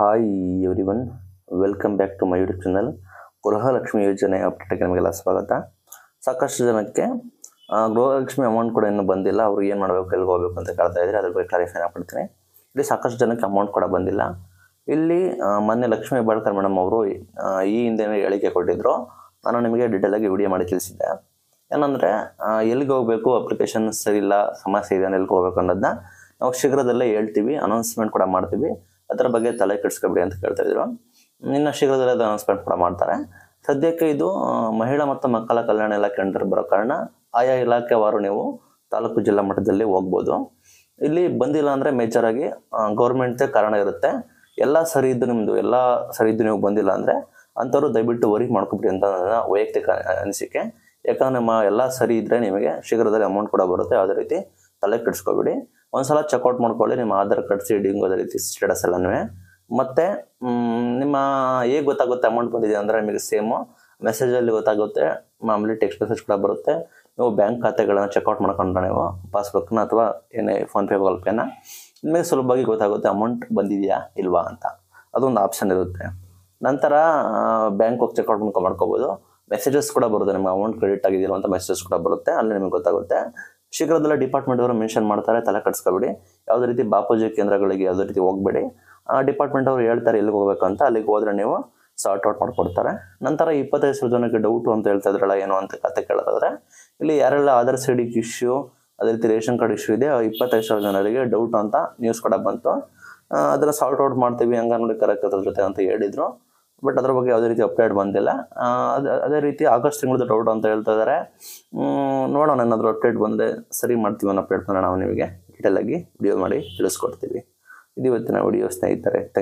hi everyone welcome back to my YouTube channel Gruhalakshmi ಯೋಜನೆ ಅಪ್ಡೇಟ್ಗೆ ನಿಮಗೆಲ್ಲ ಸ್ವಾಗತ ಸಾಕಷ್ಟು ಜನಕ್ಕೆ ಆ, ಗೃಹಲಕ್ಷ್ಮಿ ಅಮೌಂಟ್ ಕೂಡ ಇನ್ನೂ ಬಂದಿಲ್ಲ ಅವ್ರು ಏನು ಮಾಡಬೇಕು ಎಲ್ಲಿಗೆ ಹೋಗ್ಬೇಕು ಅಂತ ಕೇಳ್ತಾ ಇದ್ದಾರೆ ಅದ್ರ ಬಗ್ಗೆ ಕ್ಲಾರಿಫೈ ಮಾಡ್ತೀನಿ ಇಲ್ಲಿ ಸಾಕಷ್ಟು ಜನಕ್ಕೆ ಅಮೌಂಟ್ ಕೂಡ ಬಂದಿಲ್ಲ ಇಲ್ಲಿ ಆ, ಮೊನ್ನೆ ಲಕ್ಷ್ಮೀ ಹೆಬ್ಬಾಳ್ಕರ್ ಮೇಡಮ್ ಅವರು ಆ, ಈ ಹಿಂದೆ ಹೇಳಿಕೆ ಕೊಟ್ಟಿದ್ರು ನಾನು ನಿಮಗೆ ಡೀಟೇಲ್ ಆಗಿ ವಿಡಿಯೋ ಮಾಡಿ ತಿಳಿಸಿದ್ದೆ ಏನಂದರೆ ಎಲ್ಲಿಗೆ ಹೋಗಬೇಕು ಅಪ್ಲಿಕೇಶನ್ ಸರಿ ಇಲ್ಲ ಸಮಸ್ಯೆ ಇದೆ ಎಲ್ಲಿಗೆ ಹೋಗ್ಬೇಕು ಅನ್ನೋದನ್ನ ನಾವು ಶೀಘ್ರದಲ್ಲೇ ಹೇಳ್ತೀವಿ ಅನೌನ್ಸ್ಮೆಂಟ್ ಕೂಡ ಮಾಡ್ತೀವಿ ಅದರ ಬಗ್ಗೆ ತಲೆ ಕೆಡಿಸ್ಕೊಬೇಡಿ ಅಂತ ಕೇಳ್ತಾ ಇದ್ರು ಇನ್ನು ಶೀಘ್ರದಲ್ಲೇ ಅದು ಅನೌನ್ಸ್ಮೆಂಟ್ ಕೂಡ ಮಾಡ್ತಾರೆ ಸದ್ಯಕ್ಕೆ ಇದು ಆ, ಮಹಿಳಾ ಮತ್ತು ಮಕ್ಕಳ ಕಲ್ಯಾಣ ಇಲಾಖೆ ಅಂಡರ್ ಬರೋ ಕಾರಣ ಆಯಾ ಇಲಾಖೆವಾರು ನೀವು ತಾಲೂಕು ಜಿಲ್ಲಾ ಮಟ್ಟದಲ್ಲಿ ಹೋಗ್ಬೋದು ಇಲ್ಲಿ ಬಂದಿಲ್ಲ ಅಂದರೆ ಮೇಜರ್ ಆಗಿ ಗೌರ್ಮೆಂಟ್ದೇ ಕಾರಣ ಇರುತ್ತೆ ಎಲ್ಲ ಸರಿ ಇದ್ದು ನಿಮ್ಮದು ಎಲ್ಲ ಸರಿ ಇದ್ದು ನೀವು ಬಂದಿಲ್ಲ ಅಂದರೆ ಅಂಥವ್ರು ದಯವಿಟ್ಟು ವರಿ ಮಾಡ್ಕೊಬಿಡಿ ಅಂತ ನನ್ನ ವೈಯಕ್ತಿಕ ಅನಿಸಿಕೆ ಯಾಕಂದ್ರೆ ನಮ್ಮ ಎಲ್ಲ ಸರಿ ಇದ್ದರೆ ನಿಮಗೆ ಶೀಘ್ರದಲ್ಲಿ ಅಮೌಂಟ್ ಕೂಡ ಬರುತ್ತೆ ಯಾವುದೇ ರೀತಿ ತಲೆ ಕೆಡಿಸ್ಕೊಬೇಡಿ ಒಂದ್ಸಲ ಚೆಕ್ಔಟ್ ಮಾಡ್ಕೊಳ್ಳಿ ನಿಮ್ಮ ಆಧಾರ್ ಕಾರ್ಡ್ ಸೀಡಿಂಗ್ ಅದೇ ರೀತಿ ಸ್ಟೇಟಸ್ ಎಲ್ಲನೂ ಮತ್ತು ನಿಮ್ಮ ಹೇಗೆ ಗೊತ್ತಾಗುತ್ತೆ ಅಮೌಂಟ್ ಬಂದಿದೆ ಅಂದರೆ ನಿಮಗೆ ಸೇಮು ಮೆಸೇಜಲ್ಲಿ ಗೊತ್ತಾಗುತ್ತೆ ಮಾಮೂಲಿ ಟೆಕ್ಸ್ಟ್ ಮೆಸೇಜ್ ಕೂಡ ಬರುತ್ತೆ ನೀವು ಬ್ಯಾಂಕ್ ಖಾತೆಗಳನ್ನು ಚೆಕ್ಔಟ್ ಮಾಡ್ಕೊಂಡ್ರೆ ನೀವು ಪಾಸ್ಬುಕ್ನ ಅಥವಾ ಏನೇ ಫೋನ್ಪೇ ಗೂಗಲ್ ಪೇನ ನಿಮಗೆ ಸುಲಭವಾಗಿ ಗೊತ್ತಾಗುತ್ತೆ ಅಮೌಂಟ್ ಬಂದಿದೆಯಾ ಇಲ್ವಾ ಅಂತ ಅದೊಂದು ಆಪ್ಷನ್ ಇರುತ್ತೆ ನಂತರ ಬ್ಯಾಂಕ್ ಹೋಗಿ ಚೆಕ್ಔಟ್ ಮಾಡ್ಕೊ ಮಾಡ್ಕೋಬೋದು ಮೆಸೇಜಸ್ ಕೂಡ ಬರುತ್ತೆ ನಿಮಗೆ ಅಮೌಂಟ್ ಕ್ರೆಡಿಟ್ ಆಗಿದೆಯಲ್ಲ ಅಂತ ಮೆಸೇಜಸ್ ಕೂಡ ಬರುತ್ತೆ ಅಲ್ಲಿ ನಿಮಗೆ ಗೊತ್ತಾಗುತ್ತೆ ಶೀಘ್ರದಲ್ಲೇ ಡಿಪಾರ್ಟ್ಮೆಂಟ್ ಅವರು ಮೆನ್ಷನ್ ಮಾಡ್ತಾರೆ ತಲೆ ಕಟ್ಸ್ಕೊಬೇಡಿ ಯಾವುದೇ ರೀತಿ ಬಾಪೂಜಿ ಕೇಂದ್ರಗಳಿಗೆ ಯಾವುದೇ ರೀತಿ ಹೋಗಬೇಡಿ ಆ ಡಿಪಾರ್ಟ್ಮೆಂಟ್ ಅವರು ಹೇಳ್ತಾರೆ ಎಲ್ಲಿಗೆ ಹೋಗ್ಬೇಕು ಅಂತ ಅಲ್ಲಿಗೆ ಹೋದ್ರೆ ನೀವು ಸಾರ್ಟ್ ಔಟ್ ಮಾಡ್ಕೊಡ್ತಾರೆ ನಂತರ ಇಪ್ಪತ್ತೈದು ಸಾವಿರ ಜನಕ್ಕೆ ಡೌಟು ಅಂತ ಹೇಳ್ತಾ ಇದ್ರಲ್ಲ ಏನು ಅಂತ ಕತೆ ಕೇಳೋದಾದ್ರೆ ಇಲ್ಲಿ ಯಾರೆಲ್ಲ ಆಧಾರ್ ಸೈಡಿಗೆ ಇಶ್ಯೂ ಅದೇ ರೀತಿ ರೇಷನ್ ಕಾರ್ಡ್ ಇಶ್ಯೂ ಇದೆ ಆ ಇಪ್ಪತ್ತೈದು ಸಾವಿರ ಜನರಿಗೆ ಡೌಟ್ ಅಂತ ನ್ಯೂಸ್ ಕೂಡ ಬಂತು ಆ, ಅದರ ಸಾಲ್ಟ್ ಔಟ್ ಮಾಡ್ತೀವಿ ಅಂಗನವಾಡಿ ಕಾರ್ಯಕರ್ತರ ಜೊತೆ ಅಂತ ಹೇಳಿದ್ರು ಬಟ್ ಅದ್ರ ಬಗ್ಗೆ ಯಾವುದೇ ರೀತಿ ಅಪ್ಡೇಟ್ ಬಂದಿಲ್ಲ ಆ, ಅದ್- ಅದೇ ರೀತಿ ಆಗಸ್ಟ್ ತಿಂಗಳದ್ದು ಡೌಟ್ ಅಂತ ಹೇಳ್ತಾ ಇದ್ದಾರೆ ಮ್, ನೋಡೋಣ ಏನಾದರೂ ಅಪ್ಡೇಟ್ ಬಂದರೆ ಸರಿ ಮಾಡ್ತೀವಿ ಅನ್ನೋ ಅಪ್ಡೇಟ್ ನಾವು ನಿಮಗೆ ಡೀಟೇಲ್ ಆಗಿ ವಿಡಿಯೋ ಮಾಡಿ ತಿಳಿಸ್ಕೊಡ್ತೀವಿ ಇದು ಇವತ್ತಿನ ವಿಡಿಯೋ ಸ್ನೇಹಿತರೆ